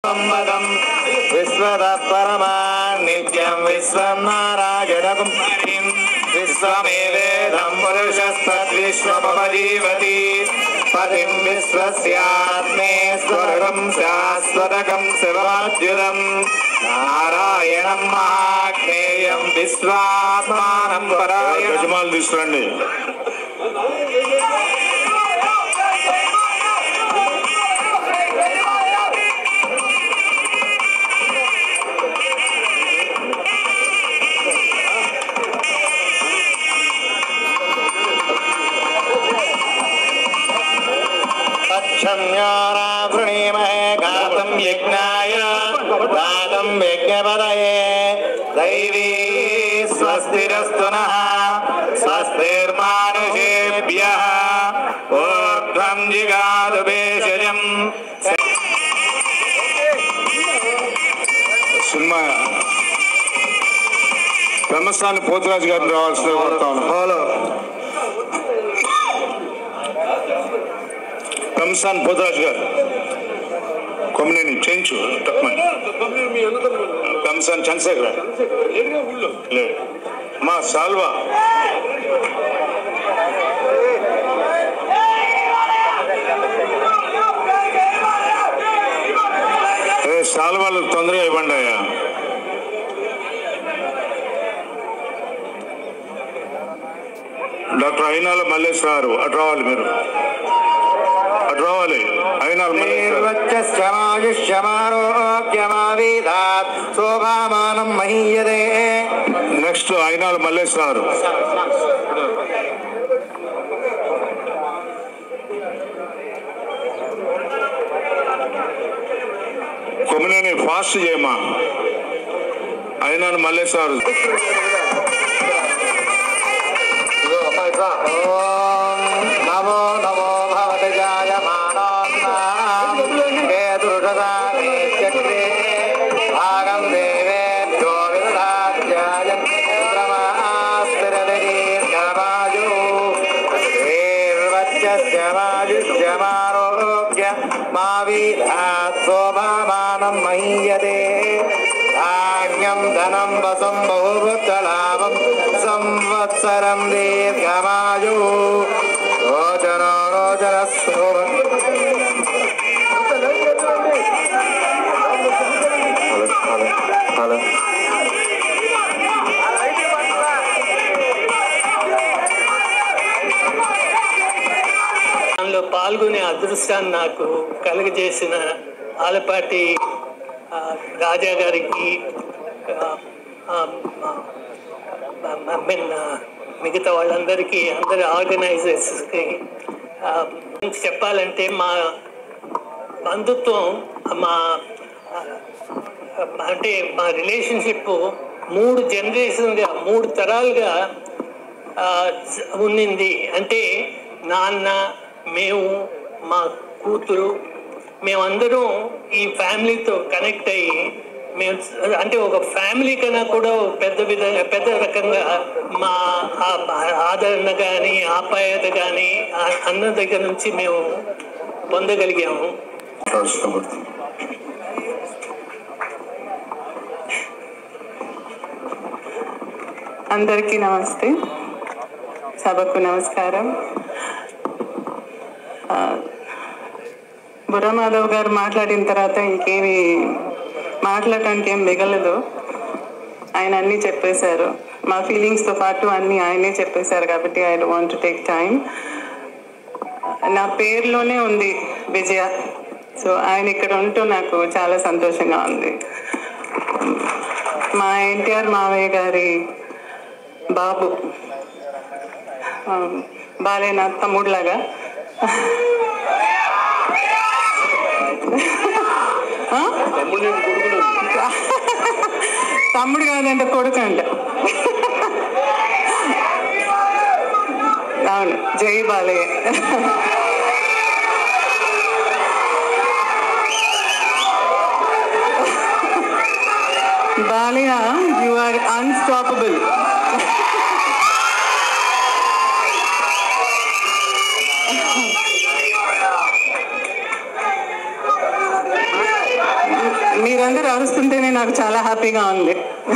సంవదం విశ్వతత్పరమా నిత్యం విశ్వం నారాయణకం హరిం విశ్వమేవేదం పురుషస్తద్విశ్వపమజీవతి పతిం విశ్వస్యాత్మేశ్వరకం శాశ్వతకం శివాద్యుతం నారాయణం మహాజ్ఞేయం విశ్వాత్మానం పరాయణం గజమాలు తీసుకురండి क्षम्यारावृणीमहे गातं यज्ञाय दातं यज्ञपदये दैवी स्वस्तिरस्तु नः स्वस्तिर्मानुषेभ्यः ऊर्ध्वं जिगातु भेषजम् సినిమా బ్రహ్మస్థాని పోతురాజు గారిని రావాల్సిన కోరుతాను హలో బ్రహ్మస్థాని పోతురాజు గారు కొమ్మనేని చేయించు తప్పమని బ్రహ్మస్థాని చంద్రశేఖర్ గారు లేడు మా సాల్వా ఏ సాల్వాలు తొందరగా ఇవ్వండి అయ్యా డాక్టర్ అయినాల మల్లేశ్వర గారు అటు రావాలి మీరు అటు రావాలి అయినాల మల్లేశ్వర శ్యమారోగ్యమావేదాత్ శోభామానం మహీయదే నెక్స్ట్ అయినాల మల్లేశ్వర గారు కొమ్మినేని ఫాస్ట్ చేయమా అయినాలు మల్లేశ్వర గారు ఓం నమో నమో భవతి జాయమానాత్మానం కేతుషదా చక్రే భాగం దేవేభ్యో విదధాధ్యాయం చంద్రమాస్తిరదీర్ఘమాయు శ్రీర్వచ్చస్యమాయుష్యమారోగ్య మా వీధాత్ శోభామానం మహీయతే ధాన్యం ధనం వసం బహుభుత్తలాభం సంవత్సరం దీర్ఘమాయు రోచన రోచన హలో దానిలో పాల్గొనే అదృష్టాన్ని నాకు కలుగజేసిన ఆలపాటి ఆ, రాజా గారికి ఆ, ఆ, ఆ, ఆ, మీన్, ఆ, మిగతా వాళ్ళందరికీ అందరి ఆర్గనైజర్స్కి ఆ, చెప్పాలంటే మా బంధుత్వం మా ఆ, అంటే మా రిలేషన్షిప్ మూడు జనరేషన్గా మూడు తరాలుగా ఆ, ఉన్నింది అంటే నాన్న మేము మా కూతురు మేమందరం ఈ ఫ్యామిలీతో కనెక్ట్ అయ్యి మేము అంటే ఒక ఫ్యామిలీ కన్నా కూడా ఒక పెద్ద విధంగా పెద్ద రకంగా మా ఆ- ఆదరణ కానీ ఆప్యాయత కానీ అన్న దగ్గర నుంచి మేము పొందగలిగాము అందరికీ నమస్తే సభకు నమస్కారం ఆ, బుర్రమాధవ్ గారు మాట్లాడిన తర్వాత ఇంకేమి మాట్లాడటానికి ఏం మిగలదు ఆయన అన్నీ చెప్పేశారు మా ఫీలింగ్స్తో పాటు అన్నీ ఆయనే చెప్పేశారు కాబట్టి I want to take time నా పేరులోనే ఉంది విజయ సో ఆయన ఇక్కడ ఉంటూ నాకు చాలా సంతోషంగా ఉంది మా ఎన్టీఆర్ మావయ్య గారి బాబు ఆ, బాలేనా తమ్ముడులాగా ఆ? తమ్ముడు కాదంటే కొడుకు అంట అవును జై Balayya Balayya you are unstoppable మీరందరూ అరుస్తుంటేనే నాకు చాలా హ్యాపీగా ఉంది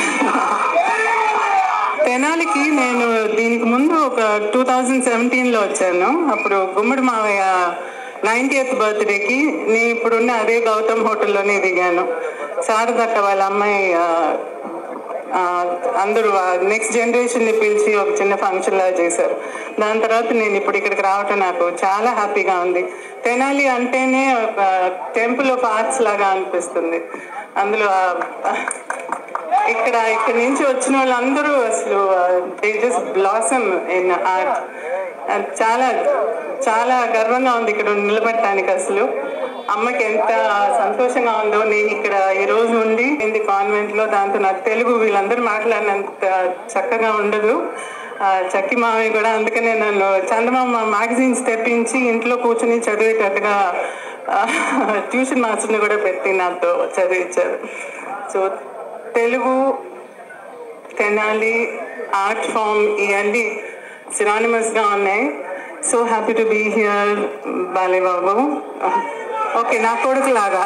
తెనాలికి నేను దీనికి ముందు ఒక టూ థౌజండ్ సెవెంటీన్లో వచ్చాను అప్పుడు గుమ్మడి మావయ్య నైన్టీఎత్ బర్త్డేకి నేను ఇప్పుడున్న అదే గౌతమ్ హోటల్లోనే దిగాను శారదక్క వాళ్ళ అమ్మాయి ఆ, ఆ, అందరూ నెక్స్ట్ జనరేషన్ని పిలిచి ఒక చిన్న ఫంక్షన్ లాగా చేశారు దాని తర్వాత నేను ఇప్పుడు ఇక్కడికి రావటం నాకు చాలా హ్యాపీగా ఉంది తెనాలి అంటేనే ఒక టెంపుల్ ఆఫ్ ఆర్ట్స్ లాగా అనిపిస్తుంది అందులో ఆ- ఇక్కడ ఇక్కడ నుంచి వచ్చిన వాళ్ళందరూ అసలు జస్ట్ బ్లాసమ్ ఇన్ ఆర్ట్ చాలా చాలా గర్వంగా ఉంది ఇక్కడ నిలబడటానికి అసలు అమ్మకి ఎంత సంతోషంగా ఉందో నేను ఇక్కడ ఈ రోజు ఉండి ఇంది కాన్వెంట్ లో దాంతో నాకు తెలుగు వీళ్ళందరూ మాట్లాడినంత చక్కగా ఉండదు ఆ, చక్కి మామయ్య కూడా అందుకనే నన్ను చందమామ మ్యాగజైన్స్ తెప్పించి ఇంట్లో కూర్చుని చదివేటట్టుగా ట్యూషన్ మాస్టర్ని కూడా పెట్టి నాతో చదివించారు so Telugu Tenali art form ఇవన్నీ సినానిమస్గా ఉన్నాయి so happy to be here బాలేబాబు ఓకే నా కొడుకు లాగా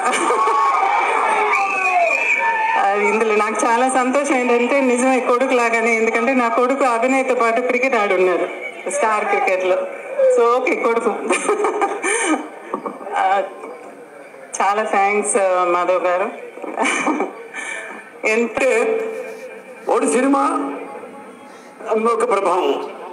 ఇందులో నాకు చాలా సంతోషం ఏంటంటే నిజమే కొడుకు లాగానే ఎందుకంటే నా కొడుకు అభినయ్తో పాటు క్రికెట్ ఆడున్నారు స్టార్ క్రికెట్లో సో ఓకే కొడుకు ఆ, చాలా థ్యాంక్స్ మాధవ్ గారు ఎంత ఒకటి సినిమా ఒక ప్రభావం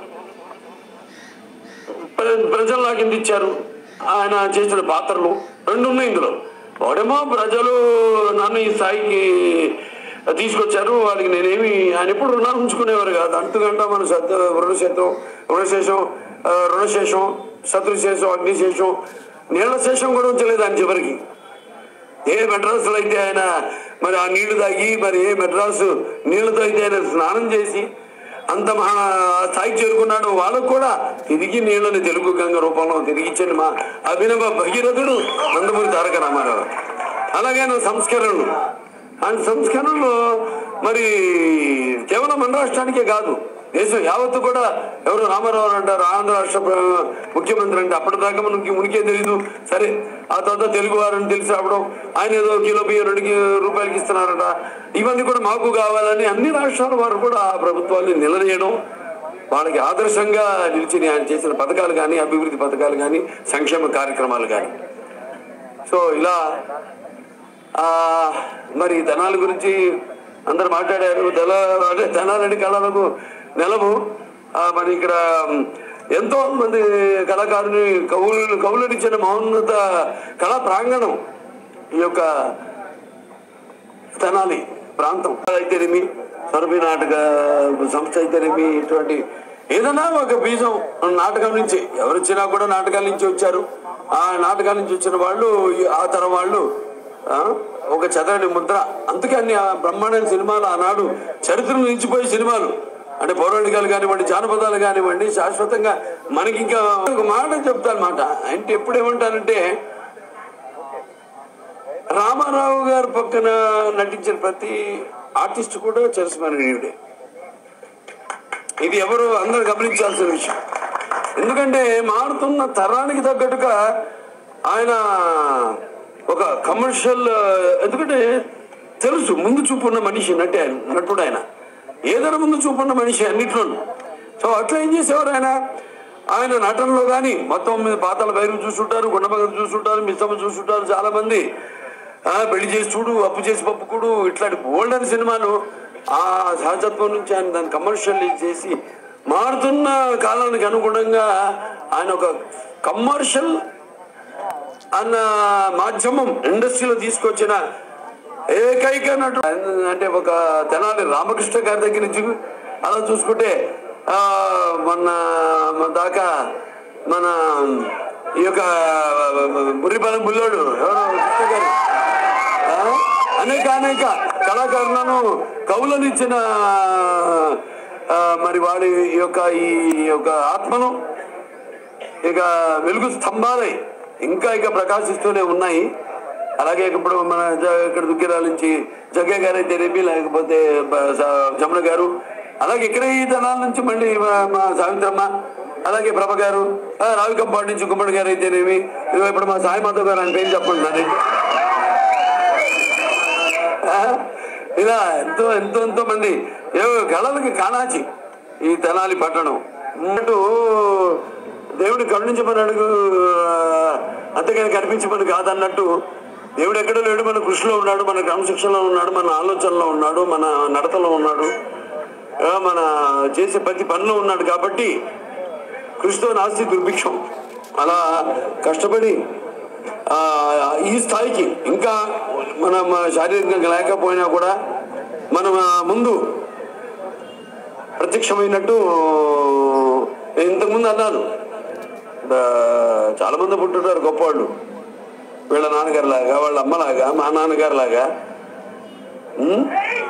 ప్ర- ప్రజల్లాగా ఎందుకు ఇచ్చారు ఆయన చేసిన పాత్రలు రెండు ఉన్నాయి ఇందులో ఒకడేమో ప్రజలు నన్ను ఈ స్థాయికి తీసుకొచ్చారు వాళ్ళకి నేనేమి ఆయన ఎప్పుడు రుణాలు ఉంచుకునేవారు కాదు అంటుగంట మన సత్య రుణశేషం రుణశేషం ఆ, రుణశేషం శత్రుశేషం అగ్నిశేషం నీళ్ల శేషం కూడా ఉంచలేదు ఆయన చివరికి ఏ మెడ్రాసులో అయితే ఆయన మరి ఆ నీళ్లు తాగి మరి ఏ మెడ్రాసు నీళ్లతో అయితే ఆయన స్నానం చేసి అంత మహా స్థాయికి చేరుకున్నాడు వాళ్ళకు కూడా తిరిగి నీళ్ళని తెలుగు గంగ రూపంలో తిరిగి ఇచ్చిన మా అభినవ భగీరథుడు నందమూరి తారక రామారావు అలాగే ఆయన సంస్కరణలు ఆయన సంస్కరణలు మరి కేవలం మన రాష్ట్రానికే కాదు దేశం యావత్తు కూడా ఎవరు రామారావు అంటారు ఆంధ్ర రాష్ట్ర ప్ర- ముఖ్యమంత్రి అంటే అప్పటిదాకా మనకి ఉనికే తెలియదు సరే ఆ తర్వాత తెలుగు వారని తెలిసి రావడం ఆయన ఏదో కిలో బియ్యం రెండు కి- రూపాయలకి ఇస్తున్నారట ఇవన్నీ కూడా మాకు కావాలని అన్ని రాష్ట్రాల వారు కూడా ఆ ప్రభుత్వాన్ని నిలదీయడం వాళ్ళకి ఆదర్శంగా నిలిచి ఆయన చేసిన పథకాలు కానీ అభివృద్ధి పథకాలు కానీ సంక్షేమ కార్యక్రమాలు కానీ సో ఇలా ఆ మరి ధనాల గురించి అందరు మాట్లాడారు ధన అంటే ధనాలని కళలకు నెలవు ఆ, మరి ఇక్కడ ఎంతో మంది కళాకారుని కవులు కవులనిచ్చిన మహోన్నత కళా ప్రాంగణం ఈ యొక్క తెనాలి ప్రాంతం అయితేనేమి సరఫీ నాటక సంస్థ అయితేనేమి ఇటువంటి ఏదైనా ఒక బీజం నాటకం నుంచి ఎవరు వచ్చినా కూడా నాటకాల నుంచి వచ్చారు ఆ నాటకాల నుంచి వచ్చిన వాళ్ళు ఈ- ఆ తరం వాళ్ళు ఆ, ఒక చదరని ముద్ర అందుకే అన్ని ఆ బ్రహ్మాండమైన సినిమాలు ఆనాడు చరిత్ర నిలిచిపోయే సినిమాలు అంటే పౌరాణికాలు కానివ్వండి జానపదాలు కానివ్వండి శాశ్వతంగా మనకి ఇంకా ఒక మాట చెప్తాను మాట అంటే ఎప్పుడు ఏమంటానంటే రామారావు గారి పక్కన నటించిన ప్రతి ఆర్టిస్ట్ కూడా చిరస్మరణీయుడే ఇది ఎవరు అందరూ గమనించాల్సిన విషయం ఎందుకంటే మారుతున్న తరానికి తగ్గట్టుగా ఆయన ఒక కమర్షియల్ ఎందుకంటే తెలుసు ముందు చూపు ఉన్న మనిషి నటే నటుడు ఆయన ఏదైనా ముందు చూపు ఉన్న మనిషి అన్నిట్లోనూ సో అట్లా ఏం చేసేవారు ఆయన ఆయన నటనలో కానీ మొత్తం మీద పాతాల బైరు చూసుంటారు గుండమగలు చూసుంటారు మిస్సమ్మ చూసుంటారు చాలా మంది ఆ, పెళ్లి చేసి చూడు అప్పు చేసి పప్పుకుడు ఇట్లాంటి బోల్డ్ అని సినిమాలు ఆ సహజత్వం నుంచి ఆయన దాన్ని కమర్షియల్ చేసి మారుతున్న కాలానికి అనుగుణంగా ఆయన ఒక కమర్షియల్ అన్న మాధ్యమం ఇండస్ట్రీలో తీసుకొచ్చిన ఏకైక నటు అంటే ఒక తెనాలి రామకృష్ణ గారి దగ్గర నుంచి అలా చూసుకుంటే ఆ, మొన్న మన దాకా మన ఈ యొక్క బుర్రిపాలెం బుల్లోడు ఎవరు కృష్ణ గారు ఆ? అనేక అనేక కళాకారులను కవులను ఇచ్చిన ఆ, మరి వాడి యొక్క ఈ యొక్క ఆత్మను ఇక వెలుగు స్తంభాలై ఇంకా ఇక ప్రకాశిస్తూనే ఉన్నాయి అలాగే ఇప్పుడు మన జ- ఇక్కడ దుక్కిరాల నుంచి జగ్గయ్య గారు అయితేనేమి లేకపోతే బ- స- జమున గారు అలాగే ఇక్కడ ఈ దళాల నుంచి మళ్ళీ మా- మా సావిత్రమ్మ అలాగే ప్రభ గారు ఆ, రావికంపాటి నుంచి గుమ్మడి గారు అయితేనేమి ఇదిగో ఇప్పుడు మా సాయి మాధవ్ గారు అని పేరు చెప్పండి నాది. ఆ, ఇలా ఎంతో ఎంతో ఎంతో మంది ఏవో కళలకి కాణాచి ఈ తెనాలి పట్టణం అన్నట్టు దేవుడు కరుణించమని అడుగు అంతేగాని కనిపించమని కాదన్నట్టు దేవుడు ఎక్కడ లేడు మన కృషిలో ఉన్నాడు మన క్రమశిక్షణలో ఉన్నాడు మన ఆలోచనలో ఉన్నాడు మన నడతలో ఉన్నాడు ఆ, మన చేసే ప్రతి పనిలో ఉన్నాడు కాబట్టి కృషితో నాస్తి దుర్భిక్షం అలా కష్టపడి ఆ, ఈ స్థాయికి ఇంకా మనం శారీరకంగా లేకపోయినా కూడా మనం ఆ, ముందు ప్రత్యక్షమైనట్టు నేను ఇంతకుముందు అన్నాను ఆ, చాలా మంది పుట్టుంటారు గొప్పవాళ్ళు వీళ్ళ నాన్నగారు లాగా వాళ్ళ అమ్మలాగా మా నాన్నగారు లాగా ఉమ్?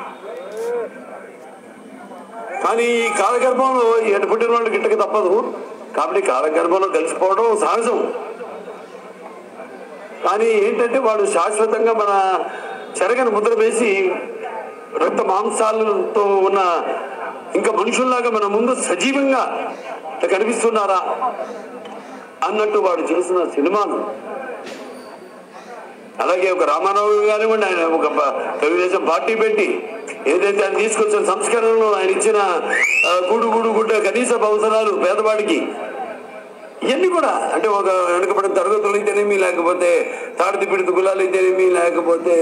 కానీ ఈ కాలగర్భంలో ఎటు పుట్టిన వాళ్ళు గిట్టక తప్పదు కాబట్టి కాలగర్భంలో కలిసిపోవడం సహజం కానీ ఏంటంటే వాడు శాశ్వతంగా మన చెరగని ముద్ర వేసి రక్త మాంసాలతో ఉన్న ఇంకా మనుషుల్లాగా మన ముందు సజీవంగా ఇట్లా కనిపిస్తున్నారా అన్నట్టు వాడు చేసిన సినిమాలు అలాగే ఒక రామారావు కానివ్వండి ఆయన ఒక ప- తెలుగుదేశం పార్టీ పెట్టి ఏదైతే ఆయన తీసుకొచ్చిన సంస్కరణలు ఆయన ఇచ్చిన ఆ, గూడు గూడు గుడ్డ కనీస అవసరాలు పేదవాడికి ఇవన్నీ కూడా అంటే ఒక వెనుకబడిన తరగతులు అయితేనేమి లేకపోతే తాడితి పిడితి కులాలు అయితేనేమి లేకపోతే